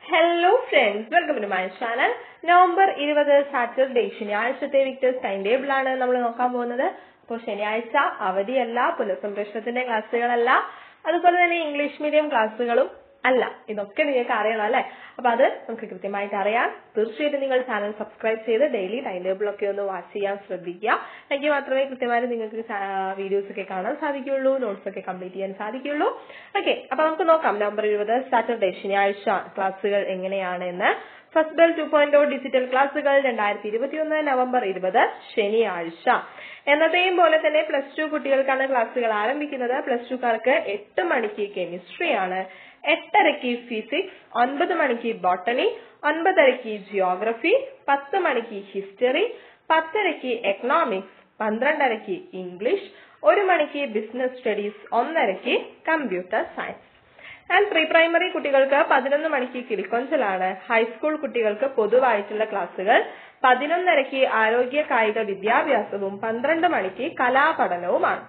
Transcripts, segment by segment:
hello friends welcome to my channel November ഇരുപത് Saturday ശനിയാഴ്ചത്തെ Victers time table ആണ് നമ്മൾ നോക്കാൻ പോകുന്നത് അപ്പോൾ ശനിയാഴ്ച അവധിയല്ല പുനഃസംരക്ഷണത്തിന്റെ ക്ലാസ്സുകളല്ല അതുപോലെ തന്നെ ഇംഗ്ലീഷ് മീഡിയം ക്ലാസ്സുകളും അല്ല ഇതൊക്കെ നിങ്ങൾക്ക് അറിയണം അല്ലെ അപ്പൊ അത് നമുക്ക് കൃത്യമായിട്ട് അറിയാം തീർച്ചയായിട്ടും നിങ്ങൾ ചാനൽ സബ്സ്ക്രൈബ് ചെയ്ത് ഡെയിലി ടൈം ടേബിൾ ഒക്കെ ഒന്ന് വാച്ച് ചെയ്യാൻ ശ്രദ്ധിക്കുക എങ്കിൽ മാത്രമേ കൃത്യമായിട്ട് നിങ്ങൾക്ക് വീഡിയോസ് ഒക്കെ കാണാൻ സാധിക്കുള്ളൂ നോട്ട്സ് ഒക്കെ കംപ്ലീറ്റ് ചെയ്യാൻ സാധിക്കുള്ളൂ ഓക്കെ അപ്പൊ നമുക്ക് നോക്കാം നവംബർ ഇരുപത് സാറ്റർഡേ ശനിയാഴ്ച ക്ലാസ്സുകൾ എങ്ങനെയാണ് എന്ന് first bell two point digital ക്ലാസ്സുകൾ രണ്ടായിരത്തി ഇരുപത്തിയൊന്ന് നവംബർ ഇരുപത് ശനിയാഴ്ച എന്നത്തെയും പോലെ തന്നെ പ്ലസ് ടു കുട്ടികൾക്കാണ് ക്ലാസ്സുകൾ ആരംഭിക്കുന്നത് പ്ലസ് ടുക്കാർക്ക് എട്ട് മണിക്ക് കെമിസ്ട്രി ആണ് എട്ടരയ്ക്ക് ഫിസിക്സ് ഒൻപത് മണിക്ക് ബോട്ടണി ഒൻപതരയ്ക്ക് ജിയോഗ്രഫി പത്ത് മണിക്ക് ഹിസ്റ്ററി പത്തരയ്ക്ക് എക്കണോമിക്സ് പന്ത്രണ്ടരയ്ക്ക് ഇംഗ്ലീഷ് ഒരു മണിക്ക് ബിസിനസ് സ്റ്റഡീസ് ഒന്നരയ്ക്ക് computer science and pre primary കുട്ടികൾക്ക് പതിനൊന്ന് മണിക്ക് കിളിക്കൊഞ്ചലാണ് ഹൈസ്കൂൾ കുട്ടികൾക്ക് പൊതുവായിട്ടുള്ള ക്ലാസുകൾ പതിനൊന്നരയ്ക്ക് ആരോഗ്യ കായിക വിദ്യാഭ്യാസവും പന്ത്രണ്ട് മണിക്ക് കലാപഠനവുമാണ്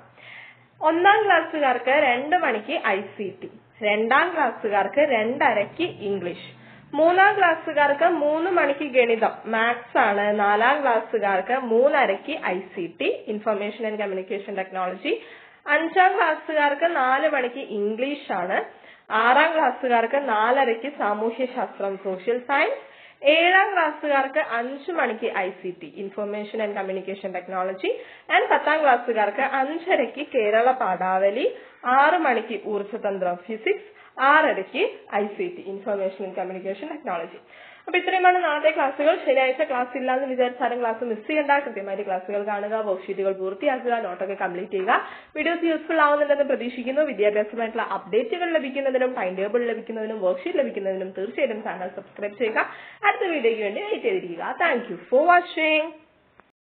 ഒന്നാം ക്ലാസ്സുകാർക്ക് രണ്ട് മണിക്ക് ഐ സി ടി രണ്ടാം ക്ലാസ്സുകാർക്ക് രണ്ടരയ്ക്ക് ഇംഗ്ലീഷ് മൂന്നാം ക്ലാസ്സുകാർക്ക് മൂന്ന് മണിക്ക് ഗണിതം മാത്സ് ആണ് നാലാം ക്ലാസ്സുകാർക്ക് മൂന്നരയ്ക്ക് I C T information and communication technology അഞ്ചാം ക്ലാസ്സുകാർക്ക് നാല് മണിക്ക് ഇംഗ്ലീഷ് ആണ് ആറാം ക്ലാസ്സുകാർക്ക് നാലരയ്ക്ക് സാമൂഹ്യശാസ്ത്രം സോഷ്യൽ സയൻസ് ഏഴാം ക്ലാസ്സുകാർക്ക് അഞ്ചു മണിക്ക് I C T information and communication technology and പത്താം ക്ലാസ്സുകാർക്ക് അഞ്ചരയ്ക്ക് കേരള പാഠാവലി ആറ് മണിക്ക് ഊർജ്ജതന്ത്രം ഫിസിക്സ് ആറരയ്ക്ക് I C T information and communication technology അപ്പൊ ഇത്രയുമാണ് നാളത്തെ ക്ലാസ്സുകൾ ശനിയാഴ്ച ക്ലാസ് ഇല്ലാന്ന് വിചാരിച്ചാലും ക്ലാസ് മിസ് ചെയ്യേണ്ട കൃത്യമായിട്ട് ക്ലാസ്സുകൾ കാണുക വർക്ക്ഷീറ്റുകൾ പൂർത്തിയാക്കുക നോട്ടൊക്കെ കംപ്ലീറ്റ് ചെയ്യുക വീഡിയോസ് യൂസ്ഫുൾ ആവുന്നുണ്ടെന്ന് പ്രതീക്ഷിക്കുന്നു വിദ്യാഭ്യാസമായിട്ടുള്ള അപ്ഡേറ്റുകൾ ലഭിക്കുന്നതിനും ടൈം ടേബിൾ ലഭിക്കുന്നതിനും വർക്ക്ഷീറ്റ് ലഭിക്കുന്നതിനും തീർച്ചയായിട്ടും ചാനൽ സബ്സ്ക്രൈബ് ചെയ്യുക അടുത്ത വീഡിയോയ്ക്ക് വേണ്ടി വെയിറ്റ് ചെയ്തിരിക്കുക താങ്ക് യു ഫോർ വാച്ചിങ്